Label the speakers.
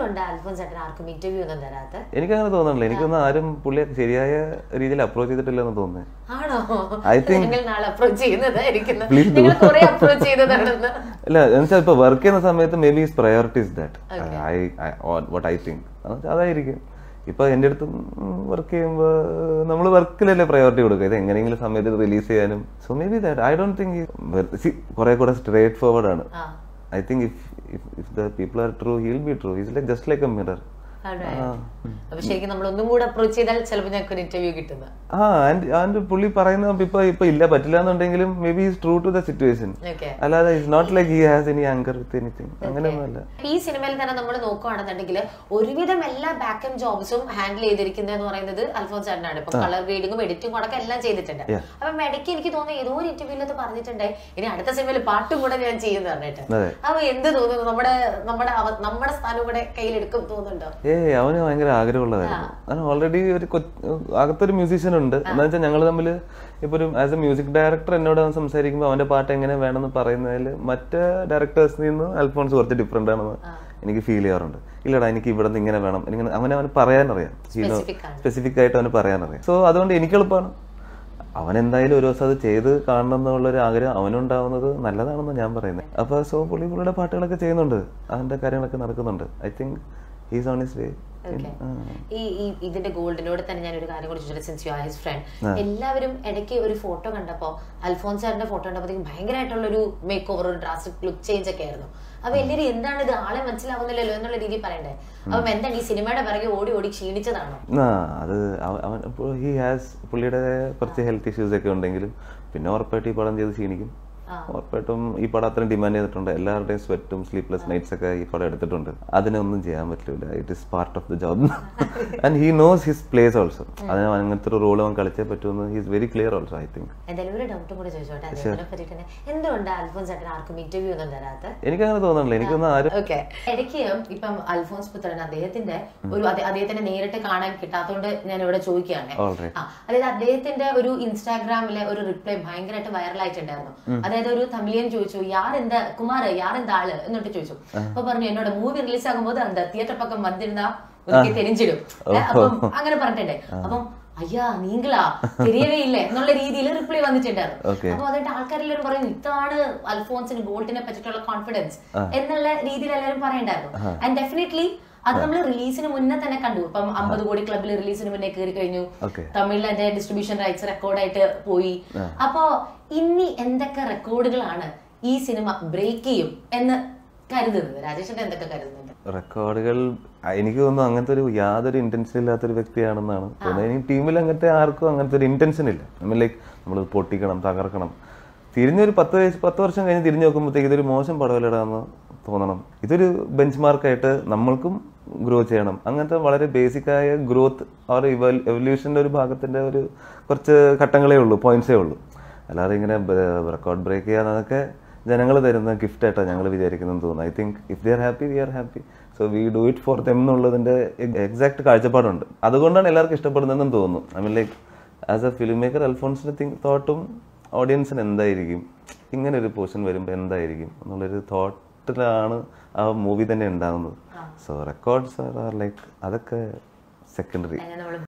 Speaker 1: എന്തുകൊണ്ട് അൽഫോൻസ് ചേട്ടൻ ആർക്കും ഇന്റർവ്യൂ ഒന്നും തരാത്ത
Speaker 2: എനിക്കങ്ങനെ തോന്നുന്നില്ല എനിക്കൊന്നും ആരും പുള്ളിയെ ശരിയായ രീതിയിൽ അപ്രോച്ച് ചെയ്തിട്ടില്ലെന്ന് തോന്നുന്നത്
Speaker 1: ആണോ
Speaker 2: I think-
Speaker 1: ഞങ്ങൾ നാളെ അപ്രോച്ച് ചെയ്യുന്നതായിരിക്കും
Speaker 2: Please do.
Speaker 1: നിങ്ങൾ കുറെ അപ്രോച്ച് ചെയ്തതാണെന്ന്
Speaker 2: ഇല്ല എന്നുവെച്ചാൽ ഇപ്പൊ വർക്ക് ചെയ്യുന്ന സമയത്ത് maybe priorities that I what I think അതായിരിക്കും ഇപ്പൊ എൻ്റെ അടുത്തും വർക്ക് ചെയ്യുമ്പോൾ നമ്മൾ വർക്കിലല്ലേ പ്രയോറിറ്റി കൊടുക്കുക ഇത് എങ്ങനെയെങ്കിലും സമയത്ത് റിലീസ് ചെയ്യാനും so maybe that I don't think കുറെ കൂടെ സ്ട്രേറ്റ് ഫോർവേഡ് ആണ്
Speaker 1: ആ
Speaker 2: I think if if the people are true he'll be true is like just like a mirror
Speaker 1: alright. അപ്പൊ ശരിക്കും നമ്മൾ ഒന്നും കൂടെ അപ്രോച്ച് ചെയ്താൽ ചിലപ്പോൾ ഞങ്ങൾക്ക് ഒരു ഇന്റർവ്യൂ കിട്ടുന്നത്
Speaker 2: ആ ആൻഡ് ആൻഡ് പുള്ളി പറയുന്ന ഇപ്പൊ ഇപ്പൊ ഇല്ല പറ്റില്ല എന്നുണ്ടെങ്കിലും maybe is true to the situation
Speaker 1: okay
Speaker 2: അല്ലാതെ it's not like he has any anchor with anything അങ്ങനെയൊന്നുമല്ല
Speaker 1: ഈ സിനിമയിൽ തന്നെ നമ്മൾ നോക്കുകയാണെന്നുണ്ടെങ്കിൽ ഒരുവിധം എല്ലാ ബാക്ക് ആൻഡ് ജോബ്സും ഹാൻഡിൽ ചെയ്തിരിക്കുന്നത് എന്ന് പറയുന്നത് അൽഫോൻസ് ചേട്ടനാണ് ഇപ്പൊ കളർ ഗ്രേഡിങ്ങും എഡിറ്റിംഗും അടക്കം എല്ലാം ചെയ്തിട്ടുണ്ട്
Speaker 2: Yeah.
Speaker 1: അപ്പൊ ഇടയ്ക്ക് എനിക്ക് തോന്നുന്നു ഏതോ ഒരു ഇന്റർവ്യൂവിൽ അത് പറഞ്ഞിട്ടുണ്ട് ഇനി അടുത്ത സിനിമയിൽ പാട്ടും കൂടെ ഞാൻ ചെയ്യുന്നു പറഞ്ഞിട്ട്
Speaker 2: അതെ.
Speaker 1: അപ്പൊ എന്ത് തോന്നുന്നു നമ്മുടെ നമ്മുടെ അവ- നമ്മുടെ സ്ഥാനം കൂടെ കയ്യിലെടുക്കും തോന്നുന്നുണ്ടോ
Speaker 2: ഏയ് അവന് ഭയങ്കര ആഗ്രഹമുള്ളതായിരുന്നു അവൻ ഓൾറെഡി ഒരു കൊ- അകത്തൊരു മ്യൂസീഷ്യൻ ഉണ്ട് എന്താ വെച്ചാൽ ഞങ്ങൾ തമ്മിൽ ഇപ്പൊ ഒരു ആസ് എ മ്യൂസിക് ഡയറക്ടർ എന്നോട് അവൻ സംസാരിക്കുമ്പോൾ അവന്റെ പാട്ട് എങ്ങനെ വേണമെന്ന് പറയുന്നതിൽ മറ്റ് ഡയറക്ടേഴ്സിൽ നിന്ന് അൽഫോൺസ് കുറച്ച് ഡിഫറെന്റ് ആണെന്ന് എനിക്ക് ഫീൽ ചെയ്യാറുണ്ട് ഇല്ലടാ എനിക്ക് ഇവിടെ നിന്ന് ഇങ്ങനെ വേണം എനിക്ക് അവനെ അവന് പറയാനറിയാം
Speaker 1: Specific ആണ്.
Speaker 2: സ്പെസിഫിക് ആയിട്ട് അവന് പറയാനറിയാം സോ അതുകൊണ്ട് എനിക്ക് എളുപ്പമാണ് അവൻ എന്തായാലും ഒരു ദിവസം അത് ചെയ്ത് കാണണം എന്നുള്ള ഒരു ആഗ്രഹം അവനുണ്ടാവുന്നത് നല്ലതാണെന്ന് ഞാൻ പറയുന്നത് അപ്പൊ സോ പുള്ളി പുള്ളിയുടെ പാട്ടുകളൊക്കെ ചെയ്യുന്നുണ്ട് അവന്റെ കാര്യങ്ങളൊക്കെ നടക്കുന്നുണ്ട് I think he's on his way
Speaker 1: Okay. ഈ ഈ ഇതിന്റെ ഗോൾഡിനോട് തന്നെ ഞാൻ ഒരു കാര്യം കൂടി ചോദിച്ചത് സിൻസ് യു ഹിസ് ഫ്രണ്ട് എല്ലാവരും ഇടയ്ക്ക് ഒരു ഫോട്ടോ കണ്ടപ്പോ അൽഫോൻസ് സാറിന്റെ ഫോട്ടോ കണ്ടപ്പോഴത്തേക്കും ഭയങ്കരമായിട്ടുള്ള ഒരു മേക്ക് ഓവർ ഒരു ഡ്രാസ്റ്റിക് ലുക്ക് ചേഞ്ച് ഒക്കെ ആയിരുന്നു അപ്പൊ എല്ലാവരും എന്താണ് ഇത് ആളെ മനസ്സിലാവുന്നില്ലല്ലോ എന്നുള്ള രീതിയിൽ പറയണ്ടേ അപ്പം എന്താണ് ഈ സിനിമയുടെ പിറകെ ഓടി ഓടി ക്ഷീണിച്ചതാണോ
Speaker 2: ആ അത് അവൻ- അവൻ ഹി ഹാസ് പുള്ളിയുടെ കുറച്ച് ഹെൽത്ത് ഇഷ്യൂസ് ഒക്കെ ഉണ്ടെങ്കിലും പിന്നെ ഉറപ്പായിട്ട് ഈ പടം ചെയ്ത് ക്ഷീണിക്കും ഉറപ്പായിട്ടും ഈ പടം അത്രയും ഡിമാൻഡ് ചെയ്തിട്ടുണ്ട് എല്ലാവരുടെയും സ്വെറ്റും സ്ലീപ്ലെസ് നൈറ്റ്സ് ഒക്കെ ഈ പടം എടുത്തിട്ടുണ്ട് അതിനൊന്നും ചെയ്യാൻ പറ്റില്ല it is part of the job and he knows his place also അതിന് അങ്ങനത്തെ ഒരു റോൾ അവൻ കളിച്ചേ പറ്റുമെന്ന് he is very clear also I think
Speaker 1: എന്തായാലും ഒരു ഡൗട്ടും കൂടെ ചോദിച്ചോട്ടെ അദ്ദേഹത്തിനെ പറ്റിയിട്ട് തന്നെ എന്തുകൊണ്ട് അൽഫോൻസ് ചേട്ടൻ ആർക്കും ഇന്റർവ്യൂ ഒന്നും തരാത്ത
Speaker 2: എനിക്കങ്ങനെ തോന്നുന്നില്ല എനിക്കൊന്നും ആരും
Speaker 1: ഓക്കെ ഇടയ്ക്ക് ഇപ്പം അൽഫോൻസ് പുത്രൻ അദ്ദേഹത്തിന്റെ ഒരു അദ്ദേ- അദ്ദേഹത്തിനെ നേരിട്ട് കാണാൻ കിട്ടാത്തതുകൊണ്ട് ഞാൻ ഇവിടെ ചോദിക്കുകയാണ്
Speaker 2: Alright.
Speaker 1: ആ, അതായത് അദ്ദേഹത്തിന്റെ ഒരു ഇൻസ്റ്റാഗ്രാമിലെ ഒരു റിപ്ലൈ ഭയങ്കരമായിട്ട് വൈറലായിട്ടുണ്ടായിരുന്നു അതായത് ഒരു തമിഴിയൻ ചോദിച്ചു യാർ എന്താ കുമാർ യാർ എന്താ ആള് എന്നിട്ട് ചോദിച്ചു അപ്പൊ പറഞ്ഞു എന്നോട് മൂവി റിലീസ് ആകുമ്പോൾ அந்த തിയേറ്റർ പക്കം വന്നിരുന്നാ ഒരിക്കൽ തെരിഞ്ഞിടും ഏ, അപ്പം അങ്ങനെ പറഞ്ഞിട്ടുണ്ടേ അപ്പം അയ്യാ നീങ്കളാ തെരിയവേ ഇല്ലേ എന്നുള്ള രീതിയിൽ റിപ്ലൈ വന്നിട്ടുണ്ടായിരുന്നു
Speaker 2: Okay.
Speaker 1: അപ്പൊ അതുകൊണ്ട് ആൾക്കാരെല്ലാവരും പറയും ഇതാണ് അൽഫോൺസിന് ഗോൾഡിനെ പറ്റിയിട്ടുള്ള കോൺഫിഡൻസ് എന്നുള്ള രീതിയിൽ എല്ലാവരും പറയണ്ടായിരുന്നു ആൻഡ് ഡെഫിനറ്റ്ലി അത് നമ്മൾ റിലീസിന് മുന്നേ തന്നെ കണ്ടു ഇപ്പം അമ്പത് കോടി ക്ലബിൽ റിലീസിന് മുന്നേ കയറി കഴിഞ്ഞു
Speaker 2: Okay.
Speaker 1: തമിഴിൽ അതിന്റെ ഡിസ്ട്രിബ്യൂഷൻ റൈറ്റ്സ് റെക്കോർഡായിട്ട് പോയി അപ്പോ ഇനി എന്തൊക്കെ റെക്കോർഡുകളാണ് ഈ സിനിമ ബ്രേക്ക് ചെയ്യും എന്ന് കരുതുന്നത് രാജേഷിന്റെ എന്തൊക്കെ കരുതുന്നുണ്ട്
Speaker 2: റെക്കോർഡുകൾ എനിക്ക് തോന്നുന്നു അങ്ങനത്തെ ഒരു യാതൊരു ഇന്റൻഷൻ ഇല്ലാത്തൊരു വ്യക്തിയാണെന്നാണ് തോന്നുന്നത് ഇനി ടീമിൽ അങ്ങനത്തെ ആർക്കും അങ്ങനത്തെ ഒരു ഇന്റൻഷൻ ഇല്ല നമ്മൾ ലൈക്ക് നമ്മൾ പൊട്ടിക്കണം തകർക്കണം തിരിഞ്ഞൊരു പത്ത് വയസ്സ് പത്ത് വർഷം കഴിഞ്ഞ് തിരിഞ്ഞു നോക്കുമ്പോഴത്തേക്ക് ഇതൊരു മോശം പടവലിടാന്ന് തോന്നണം ഇതൊരു ബെഞ്ച് മാർക്കായിട്ട് നമ്മൾക്കും ഗ്രോ ചെയ്യണം അങ്ങനത്തെ വളരെ ബേസിക് ആയ ഗ്രോത്ത് ഓർ എവല്യൂഷൻ്റെ ഒരു ഭാഗത്തിന്റെ ഒരു കുറച്ച് ഘട്ടങ്ങളേ ഉള്ളൂ പോയിന്റ്സേ ഉള്ളൂ അല്ലാതെ ഇങ്ങനെ റെക്കോർഡ് ബ്രേക്ക് ചെയ്യാന്നതൊക്കെ ജനങ്ങൾ തരുന്ന ഗിഫ്റ്റ് ആയിട്ടാണ് ഞങ്ങൾ വിചാരിക്കുന്നത് തോന്നുന്നു I think if they are happy we are happy so we do it for them എന്നുള്ളതിന്റെ എക്സാക്ട് കാഴ്ചപ്പാടുണ്ട് അതുകൊണ്ടാണ് എല്ലാവർക്കും ഇഷ്ടപ്പെടുന്നതെന്നും തോന്നുന്നു I mean like as a film maker അൽഫോൺസിന്റെ തിങ്ക് തോട്ടും ഓഡിയൻസിന് എന്തായിരിക്കും ഇങ്ങനെ ഒരു പോർഷൻ വരുമ്പോൾ എന്തായിരിക്കും എന്നുള്ളൊരു തോട്ടിലാണ് ആ മൂവി തന്നെ ഉണ്ടാകുന്നത് സോ റെക്കോർഡ്സ് ആർ ലൈക്ക് അതൊക്കെ സെക്കൻഡറി
Speaker 1: അതിനെ നമ്മൾ